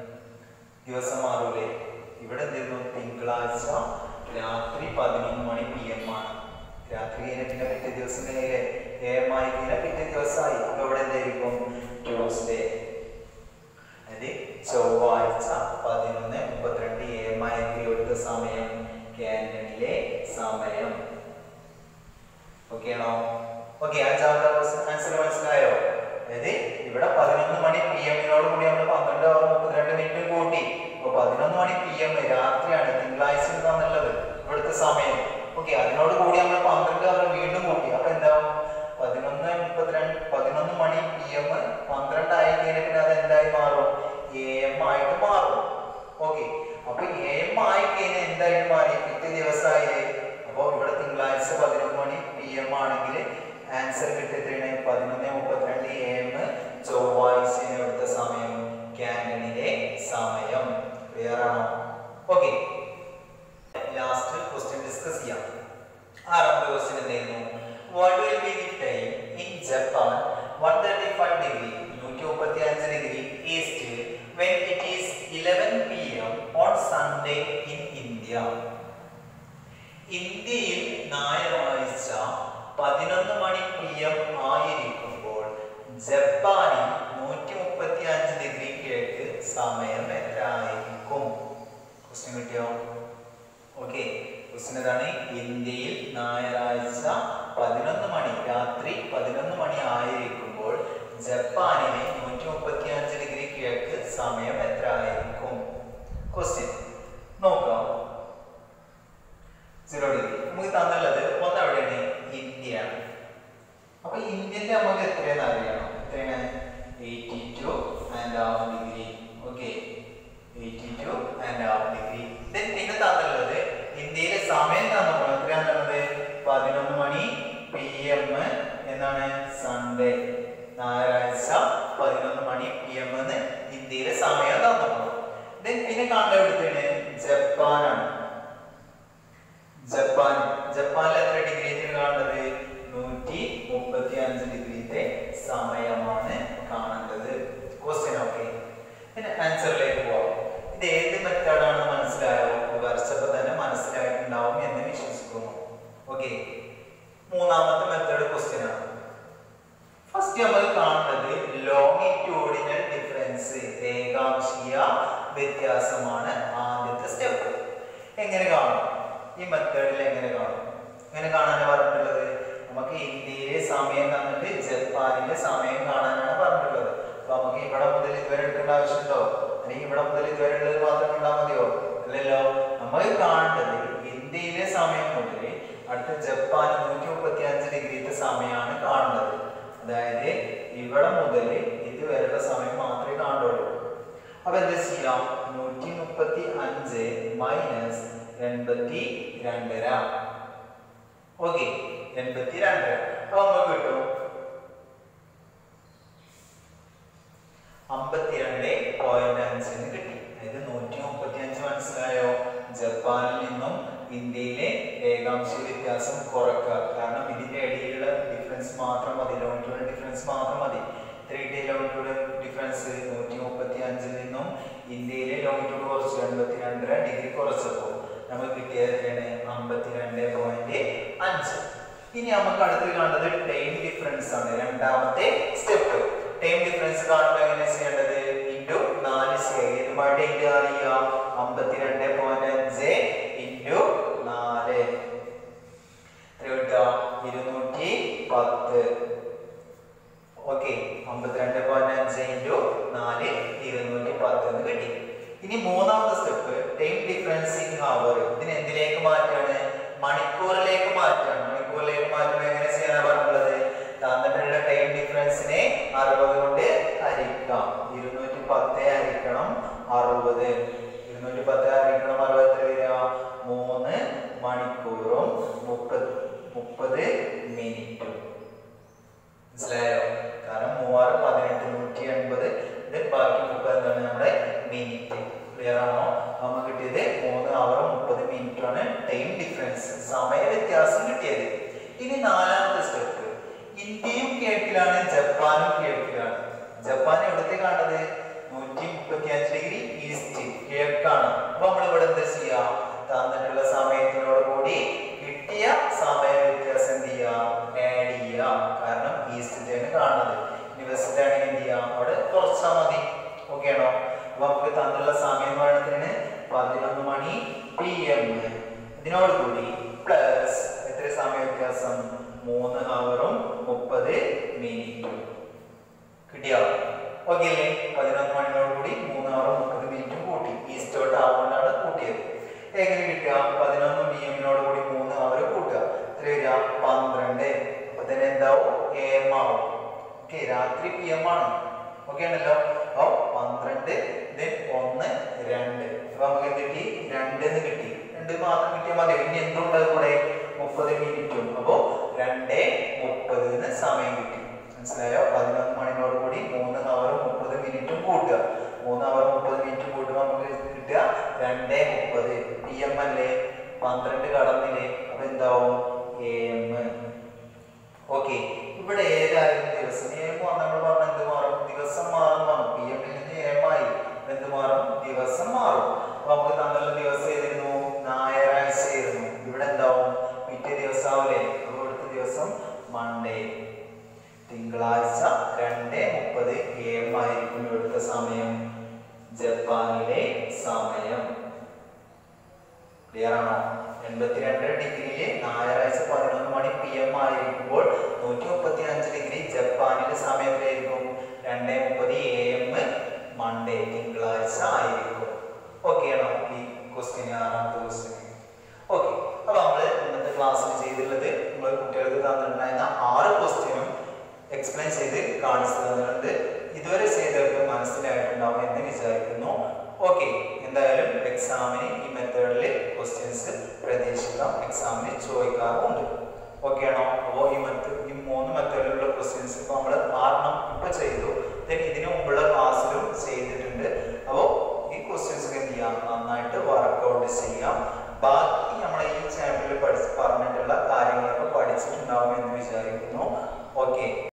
ദിവസം മാറൂലേ ഇവിടെ എന്തിരുന്നു തിങ്കളാഴ്ച രാത്രി പതിനൊന്ന് മണി പി എം ആണ് രാത്രി കഴിഞ്ഞ പിന്നെ പിറ്റേ ദിവസം കഴിഞ്ഞില്ലേ എ എം ആയി കഴിഞ്ഞാൽ പിറ്റേ ദിവസമായി അപ്പൊ ഇവിടെ എന്തായിരിക്കും ട്യൂസ്ഡേ അതായത് ചൊവ്വാഴ്ച പതിനൊന്ന് മുപ്പത്തിരണ്ട് എ എം ആയിരിക്കും ഇവിടുത്തെ സമയം കാനഡയിലെ സമയം ഓക്കെ ആണോ ഓക്കെ അഞ്ചാമത്തെ ആൻസർ മനസ്സിലായോ അതായത് ഇവിടെ പതിനൊന്ന് മണി പി എമ്മിനോട് കൂടി നമ്മൾ പന്ത്രണ്ട് അവർ മുപ്പത്തിരണ്ട് മിനിറ്റ് കൂട്ടി അപ്പൊ പതിനൊന്ന് മണി പി എം രാത്രിയാണ് തിങ്കളാഴ്ച തന്നുള്ളത് ഇവിടുത്തെ സമയം ഓക്കെ അതിനോട് കൂടി നമ്മൾ പന്ത്രണ്ട് അവർ വീണ്ടും കൂട്ടി അപ്പൊ എന്താവും പതിനൊന്ന് മുപ്പത്തിരണ്ട് പതിനൊന്ന് മണി പി എം പന്ത്രണ്ട് ആയി കഴിഞ്ഞാൽ പിന്നെ അത് എന്തായി മാറും എ എം ആയിട്ട് മാറും ഓക്കെ അപ്പൊ എ എം ആയി കഴിഞ്ഞാൽ എന്തായിട്ട് മാറി പിറ്റേ ദിവസമായില്ലേ അപ്പൊ ഇവിടെ തിങ്കളാഴ്ച പതിനൊന്ന് മണി പി എം ആണെങ്കിൽ ആൻസർ കിട്ടിയതാണ് പതിനൊന്ന് മുപ്പത്തിരണ്ട് എ എം ചൊവ്വാഴ്ച ഇവിടുത്തെ സമയം കാനഡയിലെ സമയം ക്ലിയർ ആണോ ഓക്കെ ലാസ്റ്റ് ക്വസ്റ്റ്യൻ ഡിസ്കസ് ചെയ്യാം ആറാമത്തെ ക്വസ്റ്റ്യൻ എന്തായിരുന്നു what will be the time in Japan 135 degree 135 degree east when it is 11 pm on Sunday in India ഇന്ത്യയിൽ ഞായറാഴ്ച പതിനൊന്ന് മണി പി എം ആയിരിക്കുമ്പോൾ ജപ്പാനിൽ നൂറ്റി മുപ്പത്തി അഞ്ച് ഡിഗ്രി കിഴക്ക് സമയം എത്ര ആയിരിക്കും ക്വസ്റ്റ്യൻ കിട്ടിയോ ഓക്കെ ക്വസ്റ്റ്യൻ ഇതാണ് ഇന്ത്യയിൽ ഞായറാഴ്ച പതിനൊന്ന് മണി രാത്രി പതിനൊന്ന് മണി ആയിരിക്കുമ്പോൾ ജപ്പാനിലെ നൂറ്റി മുപ്പത്തി അഞ്ച് ഡിഗ്രി കിഴക്ക് സമയം എത്ര ആയിരിക്കും ക്വസ്റ്റ്യൻ നോക്കാം സീറോ ഡിഗ്രി നമുക്ക് തന്നുള്ളത് ഒന്ന് എവിടെയാണ് ഇന്ത്യയാണ് അപ്പൊ ഇന്ത്യന്റെ നമുക്ക് എത്രയെന്ന് അറിയണം എത്രയാണ് eighty two and half degree okay eighty two and half degree then പിന്നെ തന്നുള്ളത് ഇന്ത്യയിലെ സമയം തന്നു എത്രയാണുള്ളത് പതിനൊന്ന് മണി പി എം എന്നാണ് സൺഡേ ഞായറാഴ്ച പതിനൊന്ന് മണി പി എം എന്ന് ഇന്ത്യയിലെ സമയം തന്നു ദെൻ പിന്നെ കണ്ടെടുത്താണ് ജപ്പാനാണ് ജപ്പാൻ ജപ്പാനിൽ എത്ര ഡിഗ്രി കാണുന്നത് നൂറ്റി മുപ്പത്തി അഞ്ച് ഡിഗ്രിത്തെ സമയമാണ് കാണേണ്ടത് ക്വസ്റ്റ്യൻ ഓക്കെ പിന്നെ ആൻസറിലേക്ക് പോവാം ഇത് ഏത് മെത്തേഡാണെന്ന് മനസ്സിലായോ വരച്ചപ്പോൾ തന്നെ മനസ്സിലായിട്ടുണ്ടാവും എന്ന് വിശ്വസിക്കുന്നു ഓക്കെ മൂന്നാമത്തെ മെത്തേഡ് ക്വസ്റ്റ്യൻ ആണ് ഫസ്റ്റ് നമ്മൾ കാണുന്നത് ലോങ്ങിറ്റ്യൂഡിനൽ ഡിഫറൻസ് രേഖാംശീയ വ്യത്യാസമാണ് ആദ്യത്തെ സ്റ്റെപ്പ് എങ്ങനെ കാണും ഈ മെത്തേഡിൽ എങ്ങനെ കാണും എങ്ങനെ കാണാനാണ് പറഞ്ഞിട്ടുള്ളത് നമുക്ക് ഇന്ത്യയിലെ സമയം തന്നിട്ട് ജപ്പാനിലെ സമയം കാണാനാണ് പറഞ്ഞിട്ടുള്ളത് അപ്പൊ നമുക്ക് ഇവിടെ മുതൽ ഇതുവരെ എടുക്കേണ്ട ആവശ്യമുണ്ടോ അല്ലെങ്കിൽ ഇവിടെ മുതൽ ഇതുവരെ ഉള്ളത് മാത്രം കണ്ടാൽ മതിയോ അല്ലല്ലോ നമ്മൾ കാണേണ്ടത് ഇന്ത്യയിലെ സമയം മുതൽ അടുത്ത ജപ്പാൻ നൂറ്റി മുപ്പത്തി അഞ്ച് ഡിഗ്രിത്തെ സമയമാണ് കാണുന്നത് അതായത് ഇവിടെ മുതൽ ഇതുവരെയുള്ള സമയം മാത്രമേ കാണുള്ളൂ അപ്പൊ എന്താ ചെയ്യാം നൂറ്റി മുപ്പത്തി അഞ്ച് മൈനസ് എൺപത്തി രണ്ടര ഓക്കെ എൺപത്തി രണ്ടര അപ്പൊ നമുക്ക് കിട്ടും അമ്പത്തിരണ്ട് പോയിന്റ് അഞ്ചിന് കിട്ടി അതായത് നൂറ്റി മുപ്പത്തി അഞ്ച് മനസ്സിലായോ ജപ്പാനിൽ നിന്നും ഇന്ത്യയിലെ രേഖാംശ വ്യത്യാസം കുറക്കുക കാരണം ഇതിന്റെ ഇടയിലുള്ള ഡിഫറൻസ് മാത്രം മതി ലോങ്ങിറ്റ്യൂഡ് ഡിഫറൻസ് മാത്രം മതി ത്രീ ഡേ ലോങ്ങിറ്റ്യൂഡ് ഡിഫറൻസ് നൂറ്റി മുപ്പത്തി അഞ്ചിൽ നിന്നും ഇന്ത്യയിലെ ലോങ്ങിറ്റ്യൂഡ് കുറച്ച് എൺപത്തി രണ്ടര ഡിഗ്രി കുറച്ചപ്പോൾ നമുക്ക് കിട്ടിയത് എത്രയാണ് അമ്പത്തിരണ്ട് പോയിന്റ് അഞ്ച് ഇനി നമുക്ക് അടുത്ത് കാണുന്നത് ടൈം ഡിഫറൻസ് ആണ് രണ്ടാമത്തെ സ്റ്റെപ്പ് ടൈം ഡിഫറൻസ് കാണുമ്പോൾ എങ്ങനെ ചെയ്യേണ്ടത് ഇൻറ്റു നാല് ഇതുമായിട്ട് ഇൻറ്റു അറിയുക അമ്പത്തിരണ്ട് പോയിന്റ് അഞ്ച് ഇൻറ്റു നാല് എത്ര കിട്ടുക ഇരുന്നൂറ്റി പത്ത് ഓക്കെ അമ്പത്തിരണ്ട് പോയിന്റ് അഞ്ച് ഇൻറ്റു നാല് ഇരുന്നൂറ്റി പത്ത് എന്ന് കിട്ടി ഇനി മൂന്നാമത്തെ step time difference in hour ഇതിന് എന്തിലേക്ക് മാറ്റാണ് മണിക്കൂറിലേക്ക് മാറ്റാണ് മണിക്കൂറിലേക്ക് മാറ്റുമ്പോൾ എങ്ങനെ ചെയ്യാനാണ് പറഞ്ഞിട്ടുള്ളത് തന്നിട്ടുള്ള ടൈം ഡിഫറൻസിനെ അറുപത് കൊണ്ട് ഹരിക്കാം ഇരുന്നൂറ്റി പത്ത് ഹരിക്കണം അറുപത് ഇരുന്നൂറ്റി പത്ത് ഹരിക്കണം അറുപത് എത്ര വരിക മൂന്ന് മണിക്കൂറും മുപ്പത് മുപ്പത് മിനിറ്റും മനസ്സിലായോ കാരണം മൂവാറ് പതിനെട്ട് നൂറ്റി എൺപത് ഇത് ബാക്കി മുപ്പത് എന്താണ് നമ്മുടെ മിനിറ്റ് ക്ലിയർ ആണോ നമുക്ക് കിട്ടിയത് മൂന്ന് അവർ മുപ്പത് മിനിറ്റ് ആണ് ടൈം ഡിഫറൻസ് സമയ വ്യത്യാസം കിട്ടിയത് ഇനി നാലാമത്തെ സ്റ്റെപ്പ് ഇന്ത്യയും കിഴക്കിലാണ് ജപ്പാനും കിഴക്കിലാണ് ജപ്പാൻ എവിടത്തെ കാണുന്നത് നൂറ്റി മുപ്പത്തി അഞ്ച് ഡിഗ്രി ഈസ്റ്റ് കിഴക്കാണ് അപ്പൊ നമ്മൾ ഇവിടെ എന്താ ചെയ്യാ തന്നിട്ടുള്ള സമയത്തിനോട് കൂടി കിട്ടിയ സമയ വ്യത്യാസം എന്ത് ചെയ്യാം ആഡ് ചെയ്യാം കാരണം ഈസ്റ്റിലാണ് കാണുന്നത് ഇനി വെസ്റ്റ് ആണെങ്കിൽ എന്ത് ചെയ്യാം അവിടെ കുറച്ചാൽ മതി ഓക്കെ ആണോ അപ്പൊ നമുക്ക് തന്നിട്ടുള്ള സമയം വേണ്ടതിന് പതിനൊന്ന് മണി പി എം ഇതിനോട് കൂടി പ്ലസ് എത്ര സമയ വ്യത്യാസം മൂന്ന് അവറും മുപ്പത് മിനിറ്റും കിട്ടിയോ ഓക്കെ അല്ലേ പതിനൊന്ന് മണിയോട് കൂടി മൂന്ന് അവറും മുപ്പത് മിനിറ്റും കൂട്ടി ഈസ്റ്റോട്ട് ആവുകൊണ്ടാണ് കൂട്ടിയത് എങ്ങനെ കിട്ടുക പതിനൊന്ന് പി എമ്മിനോട് കൂടി മൂന്ന് അവർ കൂട്ടുക എത്ര വരിക പന്ത്രണ്ട് അപ്പൊ തന്നെ എന്താവും എ എം ആവും ഓക്കെ രാത്രി പി എം ആണ് ഓക്കെ ആണല്ലോ അപ്പൊ പന്ത്രണ്ട് then ഒന്ന് രണ്ട് അപ്പൊ നമുക്ക് എന്ത് കിട്ടി രണ്ട് എന്ന് കിട്ടി രണ്ട് മാത്രം കിട്ടിയാൽ മതി ഇനി എന്തുണ്ട് കൂടെ മുപ്പത് മിനിറ്റും അപ്പോ രണ്ട് മുപ്പത് എന്ന് സമയം കിട്ടി മനസ്സിലായോ പതിനൊന്ന് മണിനോട് കൂടി മൂന്ന് അവറും മുപ്പത് മിനിറ്റും കൂട്ടുക മൂന്ന് അവർ മുപ്പത് മിനിറ്റ് കൂട്ടുമ്പോൾ നമുക്ക് കിട്ടുക രണ്ട് മുപ്പത് പി എം അല്ലേ പന്ത്രണ്ട് കടന്നില്ലേ അപ്പൊ എന്താവും എ എം ഓക്കെ ഇവിടെ ഏതായാലും ദിവസം എ എം നമ്മൾ പറഞ്ഞ എന്ത് മാറും ദിവസം മാറും പറഞ്ഞു പി എമ്മിൽ നിന്ന് എ എം ആയി എന്ത് മാറും ദിവസം മാറും അപ്പൊ നമുക്ക് തന്നുള്ള ദിവസം ഏതായിരുന്നു ഞായറാഴ്ച ആയിരുന്നു ഇവിടെ എന്താവും പിറ്റേ ദിവസം ആവില്ലേ അപ്പൊ ഇവിടുത്തെ ദിവസം മൺഡേ തിങ്കളാഴ്ച രണ്ട് മുപ്പത് എ എം ആയിരിക്കും ഇവിടുത്തെ സമയം ജപ്പാനിലെ സമയം ക്ലിയർ ആണോ എൺപത്തിരണ്ട് ഡിഗ്രിയില് ഞായറാഴ്ച പതിനൊന്ന് മണി പി എം ആയിരിക്കുമ്പോൾ നൂറ്റി മുപ്പത്തി അഞ്ച് ഡിഗ്രി ജപ്പാനിലെ സമയത്തിലായിരിക്കും രണ്ട് മുപ്പത് എ എം മൺഡേ തിങ്കളാഴ്ച ആയിരിക്കും ഓക്കെ ആണോ ഈ ക്വസ്റ്റ്യൻ ആറാമത്തെ ക്വസ്റ്റ്യൻ ഓക്കെ അപ്പൊ നമ്മള് ഇന്നത്തെ ക്ലാസ്സിൽ ചെയ്തിട്ടുള്ളത് നമ്മൾ കുട്ടികൾക്ക് തന്നിട്ടുണ്ടായിരുന്ന ആറ് ക്വസ്റ്റ്യനും ചെയ്തു then ഇതിനു മുമ്പുള്ള ക്ലാസ്സിലും ചെയ്തിട്ടുണ്ട് അപ്പോൾ ഈ ക്വസ്റ്റ്യൻസ് ഒക്കെ എന്ത് ചെയ്യാം നന്നായിട്ട് വർക്കൗട്ട് ചെയ്യാം ബാക്കി നമ്മളെ ഈ ചാപ്റ്ററിൽ പഠിച്ച് പറഞ്ഞിട്ടുള്ള കാര്യങ്ങളൊക്കെ പഠിച്ചിട്ടുണ്ടാവും എന്ന് വിചാരിക്കുന്നു ഓക്കെ